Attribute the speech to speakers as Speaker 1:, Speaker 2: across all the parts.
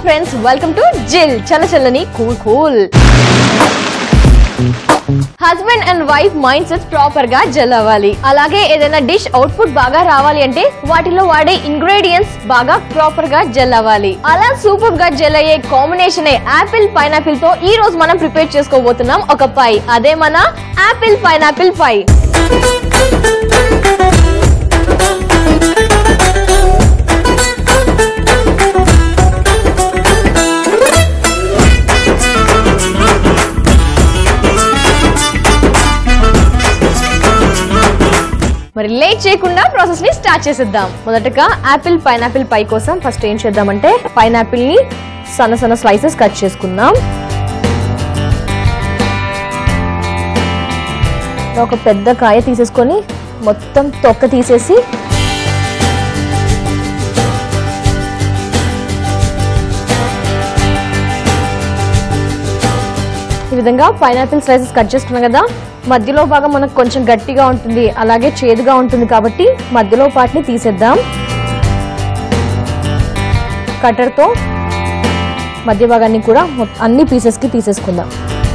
Speaker 1: friends welcome to జిల్ చల్ల చల్లని cool cool husband and wife mindset proper గా జెల్ అవ్వాలి అలాగే ఏదైనా డిష్ అవుట్పుట్ బాగా రావాలి అంటే వాటిలో వాడే ఇంగ్రీడియంట్స్ బాగా ప్రాపర్ గా జెల్ అవ్వాలి అలా సూపర్ గా జెల్ అయ్యే కాంబినేషన్ యాపిల్ పైనాపిల్ తో ఈ రోజు మనం ప్రిపేర్ చేసుకోబోతున్నాం ఒక పై అదే మన యాపిల్ పైనాపిల్ పై మరి లేట్ చేయకుండా ప్రాసెస్ ని స్టార్ట్ చేసేద్దాం మొదటగా యాపిల్ పైనాపిల్ పై కోసం ఫస్ట్ ఏం చేద్దామంటే పైనాపిల్ ని సన్న సన్న స్లైసెస్ కట్ చేసుకుందాం ఒక పెద్ద కాయ తీసేసుకొని మొత్తం తొక్క తీసేసి ఈ విధంగా పైనాపిల్ స్లైసెస్ కట్ చేసుకున్నాం కదా మధ్యలో భాగం మనకు కొంచెం గట్టిగా ఉంటుంది అలాగే చేదుగా ఉంటుంది కాబట్టి మధ్యలో పాటిని తీసేద్దాం కట్టర్తో మధ్య భాగాన్ని కూడా మొ- అన్ని పీసెస్కి తీసేసుకుందాం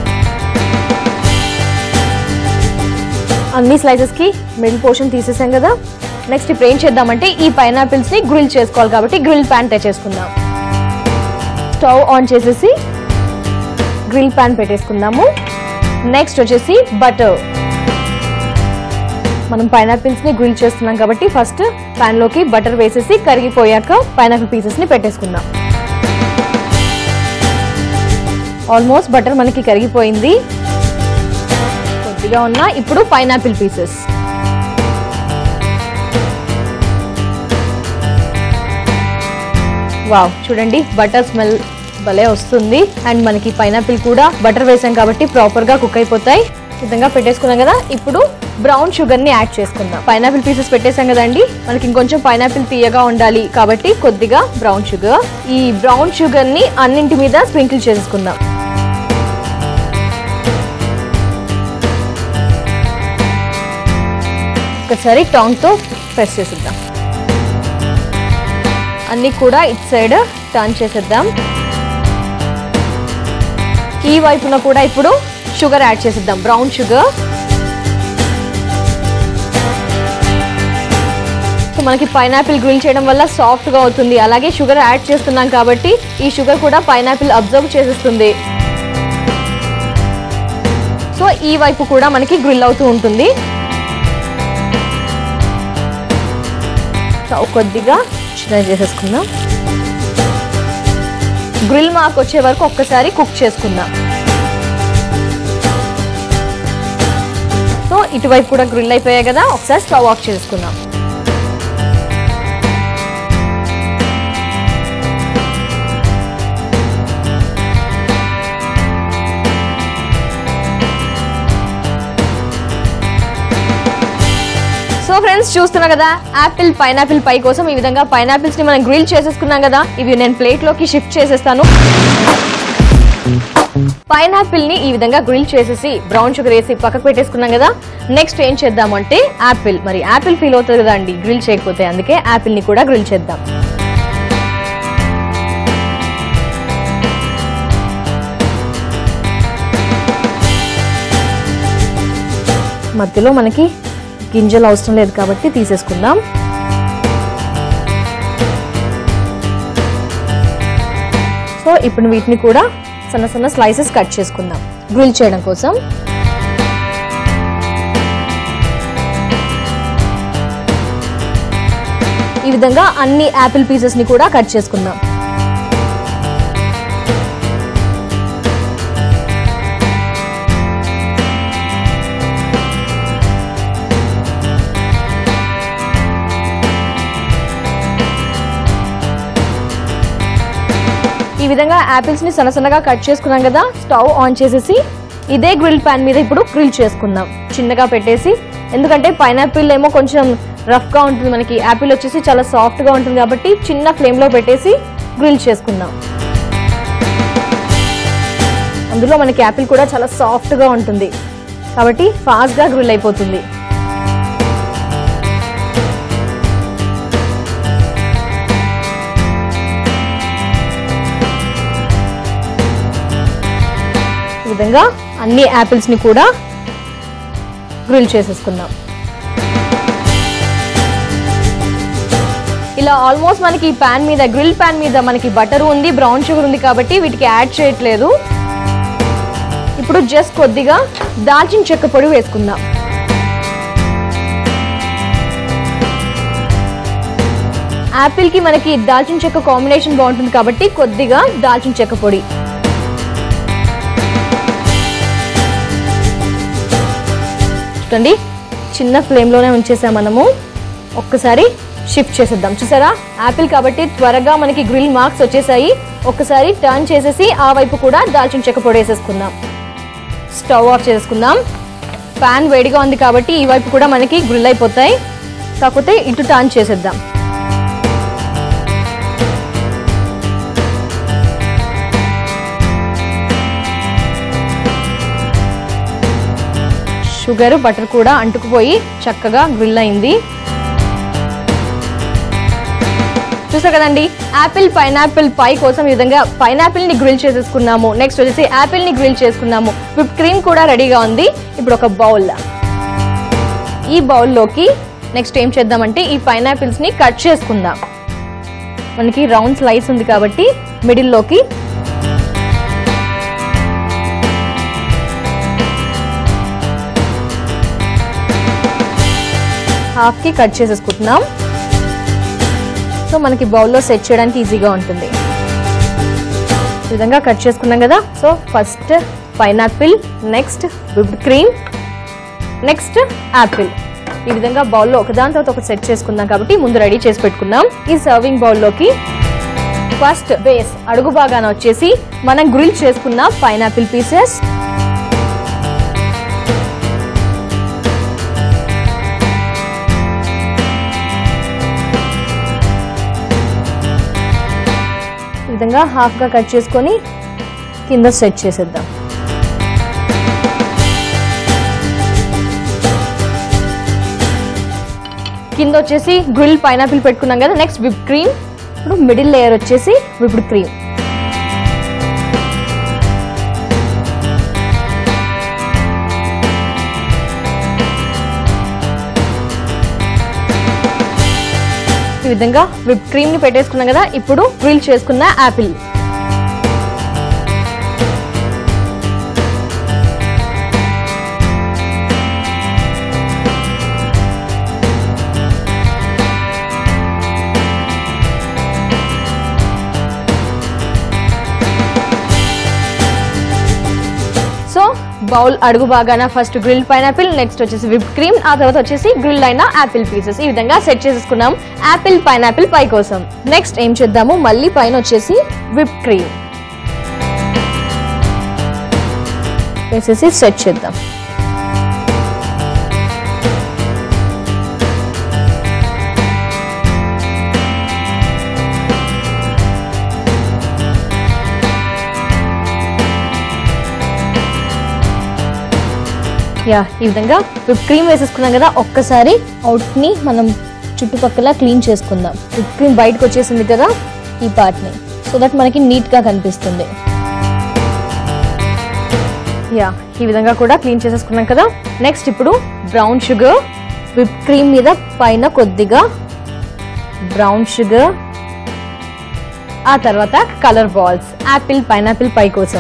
Speaker 1: అన్ని స్లైసెస్కి మిడిల్ పోర్షన్ తీసేసాం కదా నెక్స్ట్ ఇప్పుడు ఏం చేద్దామంటే ఈ పైనాపిల్స్ని గ్రిల్ చేసుకోవాలి కాబట్టి గ్రిల్ ప్యాన్ తెచ్చేసుకుందాం స్టవ్ ఆన్ చేసేసి గ్రిల్ ప్యాన్ పెట్టేసుకుందాము నెక్స్ట్ వచ్చేసి బటర్ మనం పైనాపిల్స్ ని గ్రిల్ చేస్తున్నాం కాబట్టి ఫస్ట్ ప్యాన్ లోకి బటర్ వేసేసి కరిగిపోయాక పైనాపిల్ పీసెస్ ని పెట్టేసుకుందాం ఆల్మోస్ట్ బటర్ మనకి కరిగిపోయింది కొద్దిగా ఉన్న ఇప్పుడు పైనాపిల్ పీసెస్ వావ్ చూడండి బటర్ స్మెల్ భలే వస్తుంది అండ్ మనకి పైనాపిల్ కూడా బటర్ వేసాం కాబట్టి ప్రాపర్ గా కుక్ అయిపోతాయి ఈ విధంగా పెట్టేసుకున్నాం కదా ఇప్పుడు బ్రౌన్ షుగర్ ని యాడ్ చేసుకుందాం పైనాపిల్ పీసెస్ పెట్టేసాం కదండి మనకి ఇంకొంచెం పైనాపిల్ తీయగా ఉండాలి కాబట్టి కొద్దిగా బ్రౌన్ షుగర్ ఈ బ్రౌన్ షుగర్ ని అన్నింటి మీద స్ప్రింకిల్ చేసుకుందాం ఒకసారి టాంగ్ తో ప్రెస్ చేసేద్దాం అన్ని కూడా ఇటు సైడ్ టర్న్ చేసేద్దాం ఈ వైపున కూడా ఇప్పుడు షుగర్ యాడ్ చేసేద్దాం బ్రౌన్ షుగర్ సో మనకి పైనాపిల్ గ్రిల్ చేయడం వల్ల సాఫ్ట్ గా అవుతుంది అలాగే షుగర్ యాడ్ చేస్తున్నాం కాబట్టి ఈ షుగర్ కూడా పైనాపిల్ అబ్జర్వ్ చేసేస్తుంది సో ఈ వైపు కూడా మనకి గ్రిల్ అవుతూ ఉంటుంది స్టవ్ కొద్దిగా చిన్న చేసేసుకుందాం గ్రిల్ మార్క్ వచ్చే వరకు ఒక్కసారి కుక్ చేసుకుందాం సో ఇటువైపు కూడా గ్రిల్ అయిపోయాయి కదా ఒకసారి స్టవ్ ఆఫ్ చేసుకుందాం సో ఫ్రెండ్స్ చూస్తున్నా కదా యాపిల్ పైనాపిల్ పై కోసం ఈ విధంగా పైనాపిల్స్ ని మనం గ్రిల్ చేసేసుకున్నాం కదా ఇవి నేను ప్లేట్ లోకి షిఫ్ట్ చేసేస్తాను పైనాపిల్ ని ఈ విధంగా గ్రిల్ చేసేసి బ్రౌన్ షుగర్ వేసి పక్కకు పెట్టేసుకున్నాం కదా నెక్స్ట్ ఏం చేద్దామంటే యాపిల్ మరి యాపిల్ ఫీల్ అవుతుంది కదా అండి గ్రిల్ చేయకపోతే అందుకే యాపిల్ ని కూడా గ్రిల్ చేద్దాం మధ్యలో మనకి గింజలు అవసరం లేదు కాబట్టి తీసేసుకుందాం సో ఇప్పుడు వీటిని కూడా సన్న సన్న స్లైసెస్ కట్ చేసుకుందాం గ్రిల్ చేయడం కోసం ఈ విధంగా అన్ని యాపిల్ పీసెస్ ని కూడా కట్ చేసుకుందాం ఈ విధంగా యాపిల్స్ ని సన్న సన్నగా కట్ చేసుకున్నాం కదా స్టవ్ ఆన్ చేసేసి ఇదే గ్రిల్ ప్యాన్ మీద ఇప్పుడు గ్రిల్ చేసుకుందాం చిన్నగా పెట్టేసి ఎందుకంటే పైనాపిల్ ఏమో కొంచెం రఫ్ గా ఉంటుంది మనకి యాపిల్ వచ్చేసి చాలా సాఫ్ట్ గా ఉంటుంది కాబట్టి చిన్న ఫ్లేమ్ లో పెట్టేసి గ్రిల్ చేసుకుందాం అందులో మనకి యాపిల్ కూడా చాలా సాఫ్ట్ గా ఉంటుంది కాబట్టి ఫాస్ట్ గా గ్రిల్ అయిపోతుంది విధంగా అన్ని యాపిల్స్ని కూడా గ్రిల్ చేసేసుకుందాం ఇలా ఆల్మోస్ట్ మనకి ఈ ప్యాన్ మీద గ్రిల్ ప్యాన్ మీద మనకి బటర్ ఉంది బ్రౌన్ షుగర్ ఉంది కాబట్టి వీటికి యాడ్ చేయట్లేదు ఇప్పుడు జస్ట్ కొద్దిగా దాల్చిన చెక్క పొడి వేసుకుందాం యాపిల్ కి మనకి దాల్చిన చెక్క కాంబినేషన్ బాగుంటుంది కాబట్టి కొద్దిగా దాల్చిన చెక్క పొడి చూడండి చిన్న ఫ్లేమ్లోనే ఉంచేసాం మనము ఒక్కసారి షిఫ్ట్ చేసేద్దాం చూసారా యాపిల్ కాబట్టి త్వరగా మనకి గ్రిల్ మార్క్స్ వచ్చేసాయి ఒక్కసారి టర్న్ చేసేసి ఆ వైపు కూడా దాల్చిన చెక్క పొడి వేసేసుకుందాం స్టవ్ ఆఫ్ చేసుకుందాం ప్యాన్ వేడిగా ఉంది కాబట్టి ఈ వైపు కూడా మనకి గ్రిల్ అయిపోతాయి కాకపోతే ఇటు టర్న్ చేసేద్దాం షుగర్ బటర్ కూడా అంటుకుపోయి చక్కగా గ్రిల్ అయింది చూసా కదండి యాపిల్ పైనాపిల్ పై కోసం ఈ విధంగా పైనాపిల్ ని గ్రిల్ చేసేసుకున్నాము నెక్స్ట్ వచ్చేసి యాపిల్ ని గ్రిల్ చేసుకున్నాము విప్ క్రీమ్ కూడా రెడీగా ఉంది ఇప్పుడు ఒక బౌల్ ఈ బౌల్లోకి నెక్స్ట్ ఏం చేద్దామంటే ఈ పైనాపిల్స్ ని కట్ చేసుకుందాం మనకి రౌండ్ స్లైస్ ఉంది కాబట్టి మిడిల్లోకి హాఫ్కి కట్ చేసేసుకుంటున్నాం సో మనకి బౌల్లో సెట్ చేయడానికి ఈజీగా ఉంటుంది ఈ విధంగా కట్ చేసుకున్నాం కదా so first pineapple next whipped cream next apple ఈ విధంగా బౌల్లో ఒకదాని తర్వాత ఒకటి సెట్ చేసుకుందాం కాబట్టి ముందు రెడీ చేసి పెట్టుకున్నాం ఈ సర్వింగ్ బౌల్లోకి ఫస్ట్ బేస్ అడుగు భాగాన వచ్చేసి మనం గ్రిల్ చేసుకున్న పైనాపిల్ పీసెస్ ఈ విధంగా హాఫ్గా కట్ చేసుకొని కింద సెట్ చేసేద్దాం కింద వచ్చేసి గ్రిల్ పైనాపిల్ పెట్టుకున్నాం కదా నెక్స్ట్ విప్ క్రీమ్ ఇప్పుడు మిడిల్ లేయర్ వచ్చేసి విప్డ్ క్రీమ్ ఈ విధంగా విప్ క్రీమ్ ని పెట్టేసుకున్నాం కదా ఇప్పుడు గ్రిల్ చేసుకున్న యాపిల్ సో బౌల్ అడుగు బాగాన ఫస్ట్ గ్రిల్ పైనాపిల్ నెక్స్ట్ వచ్చేసి విప్ క్రీమ్ ఆ తర్వాత వచ్చేసి గ్రిల్ అయిన యాపిల్ పీసెస్ ఈ విధంగా సెట్ చేసేసుకున్నాం యాపిల్ పైనాపిల్ పై కోసం నెక్స్ట్ ఏం చేద్దాము మళ్ళీ పైన వచ్చేసి విప్ క్రీమ్ వేసేసి సెట్ చేద్దాం యా ఈ విధంగా విప్ క్రీమ్ వేసేసుకున్నాం కదా ఒక్కసారి అవుట్ ని మనం చుట్టుపక్కల క్లీన్ చేసుకుందాం విప్ క్రీమ్ బయటకు వచ్చేసింది కదా ఈ పార్ట్ ని సో దట్ మనకి నీట్ గా కనిపిస్తుంది యా ఈ విధంగా కూడా క్లీన్ చేసేసుకున్నాం కదా నెక్స్ట్ ఇప్పుడు బ్రౌన్ షుగర్ విప్ క్రీమ్ మీద పైన కొద్దిగా బ్రౌన్ షుగర్ ఆ తర్వాత colour balls apple pineapple pie కోసం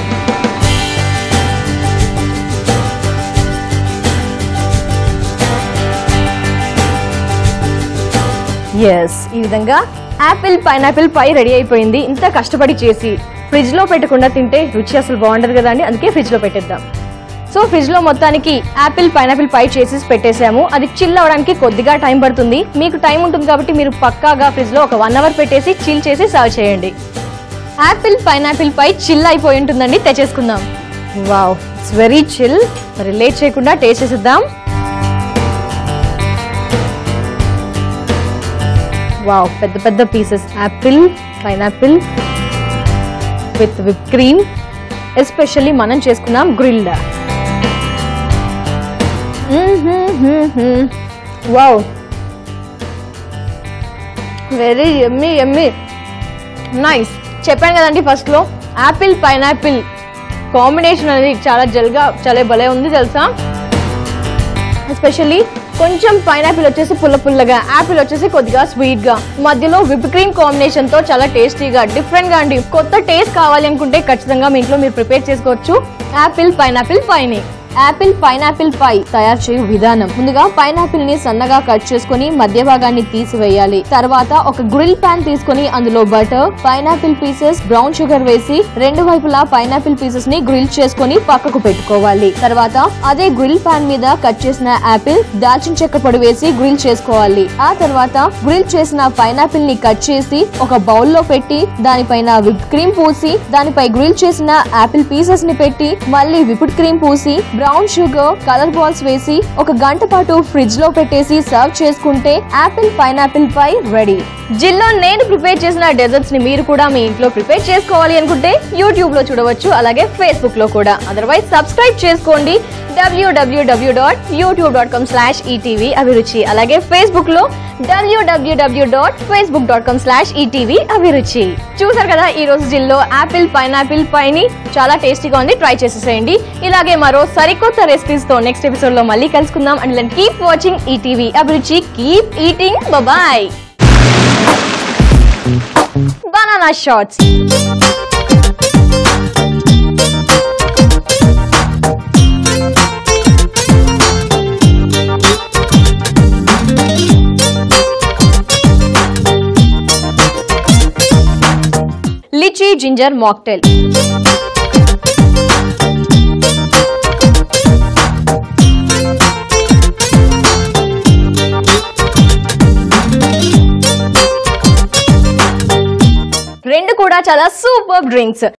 Speaker 1: ఎస్ ఈ విధంగా యాపిల్ పైనాపిల్ పై రెడీ అయిపోయింది ఇంత కష్టపడి చేసి ఫ్రిడ్జ్ లో పెట్టకుండా తింటే రుచి అసలు బాగుండదు కదా అండి అందుకే ఫ్రిడ్జ్ లో పెట్టేద్దాం సో ఫ్రిడ్జ్ లో మొత్తానికి యాపిల్ పైనాపిల్ పై చేసి పెట్టేసాము అది చిల్ అవడానికి కొద్దిగా టైం పడుతుంది మీకు టైం ఉంటుంది కాబట్టి మీరు పక్కాగా ఫ్రిడ్జ్ లో ఒక వన్ అవర్ పెట్టేసి చిల్ చేసి సర్వ్ చేయండి యాపిల్ పైనాపిల్ పై చిల్ అయిపోయి ఉంటుందండి తెచ్చేసుకుందాం వావ్ ఇట్స్ వెరీ చిల్ మరి లేట్ చేయకుండా టేస్ట్ చేసేద్దాం వావ్ పెద్ద పెద్ద pieces apple pineapple with whip cream especially మనం చేసుకున్నాం grilled wow very yummy yummy nice చెప్పాను కదండి ఫస్ట్లో యాపిల్ పైనాపిల్ కాంబినేషన్ అనేది చాలా జల్గా చాలా భలే ఉంది తెలుసా ఎస్పెషల్లీ కొంచెం పైనాపిల్ వచ్చేసి పుల్ల పుల్లగా యాపిల్ వచ్చేసి కొద్దిగా స్వీట్ గా మధ్యలో విప్ క్రీమ్ కాంబినేషన్ తో చాలా టేస్టీగా డిఫరెంట్ గా అండి కొత్త టేస్ట్ కావాలి అనుకుంటే ఖచ్చితంగా మీ ఇంట్లో మీరు ప్రిపేర్ చేసుకోవచ్చు యాపిల్ పైనాపిల్ పైని యాపిల్ పైనాపిల్ పై తయారు చేయు విధానం ముందుగా పైనాపిల్ ని సన్నగా కట్ చేసుకొని మధ్య భాగాన్ని తీసివేయాలి తర్వాత ఒక గ్రిల్ పాన్ తీసుకొని అందులో butter pineapple pieces brown sugar వేసి రెండు వైపులా పైనాపిల్ పీసెస్ ని గ్రిల్ చేసుకొని పక్కకు పెట్టుకోవాలి తర్వాత అదే గ్రిల్ పాన్ మీద కట్ చేసిన యాపిల్ దాల్చిన చెక్క పొడి వేసి గ్రిల్ చేసుకోవాలి ఆ తర్వాత గ్రిల్ చేసిన పైనాపిల్ ని కట్ చేసి ఒక బౌల్ లో పెట్టి దానిపైన విప్ క్రీమ్ పూసి దానిపై గ్రిల్ చేసిన యాపిల్ పీసెస్ ని పెట్టి మళ్ళీ విప్డ్ క్రీమ్ పూసి బ్రౌన్ షుగర్ కలర్ బాల్స్ వేసి ఒక గంట పాటు ఫ్రిడ్జ్ లో పెట్టేసి సర్వ్ చేసుకుంటే యాపిల్ పైనాపిల్ పై రెడీ జిల్లో నేను ప్రిపేర్ చేసిన డెజర్ట్స్ ని మీరు కూడా మీ ఇంట్లో ప్రిపేర్ చేసుకోవాలి అనుకుంటే యూట్యూబ్ లో చూడవచ్చు అలాగే ఫేస్బుక్ లో కూడా అదర్వైజ్ సబ్స్క్రైబ్ చేసుకోండి WWW dot YouTube dot com slash ETV Abhiruchi అలాగే ఫేస్బుక్ లో WWW dot Facebook dot com slash ETV Abhiruchi చూసారు కదా ఈ రోజు జిల్లో యాపిల్ పైనాపిల్ పైని చాలా టేస్టీగా ఉంది ట్రై చేసేసేయండి ఇలాగే మరో సరికొత్త రెసిపీస్ తో నెక్స్ట్ ఎపిసోడ్ లో మళ్ళీ కలుసుకుందాం and keep watching ETV Abhiruchi keep eating bye banana shots litchi ginger mocktail రెండు కూడా చాలా సూపర్ డ్రింక్స్